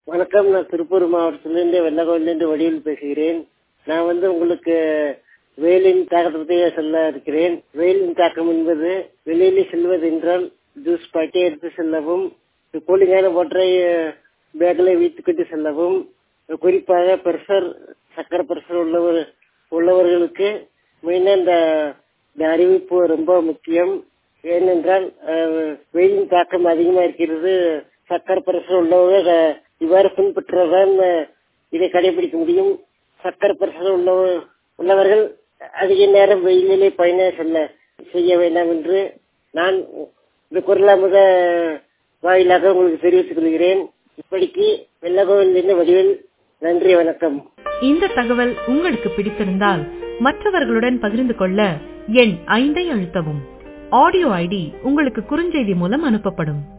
வணக்கம் நான் திருப்பூர் மாவட்டத்திலிருந்து வெள்ளகோவிலிருந்து வடிவில் பேசுகிறேன் நான் வந்து உங்களுக்கு வெயிலின் தாக்கத்தை பற்றி சொல்ல இருக்கிறேன் வெயிலின் தாக்கம் என்பது வெளியில் செல்வது என்றால் ஜூஸ் பாக்கெட் எடுத்து செல்லவும் கூலிங்கான ஒற்றை பேக்கில் வைத்துக்கொண்டு செல்லவும் குறிப்பாக பிரஷர் சக்கரை பிரஷர் உள்ளவர் உள்ளவர்களுக்கு மெயினாக இந்த இந்த அறிவிப்பு ரொம்ப முக்கியம் ஏனென்றால் வெயிலின் தாக்கம் அதிகமாக இருக்கிறது சக்கரை பிரஷர் உள்ளவங்க இவ்வாறு பின்பற்றுவதால் இதை கடைபிடிக்க முடியும் சக்கரை பிரஷர் உள்ள உள்ளவர்கள் அதிக நேரம் வெயிலிலே பயணம் செல்ல செய்ய வேண்டாம் என்று நான் இந்த குரலாமுத வாயிலாக உங்களுக்கு தெரிவித்துக் கொள்கிறேன் இப்படிக்கு வெள்ளகோவில் வடிவில் நன்றி வணக்கம் இந்த தகவல் உங்களுக்கு பிடித்திருந்தால் மற்றவர்களுடன் பகிர்ந்து கொள்ள எண் ஐந்தை அழுத்தவும் ஆடியோ ஐடி உங்களுக்கு குறுஞ்செய்தி மூலம் அனுப்பப்படும்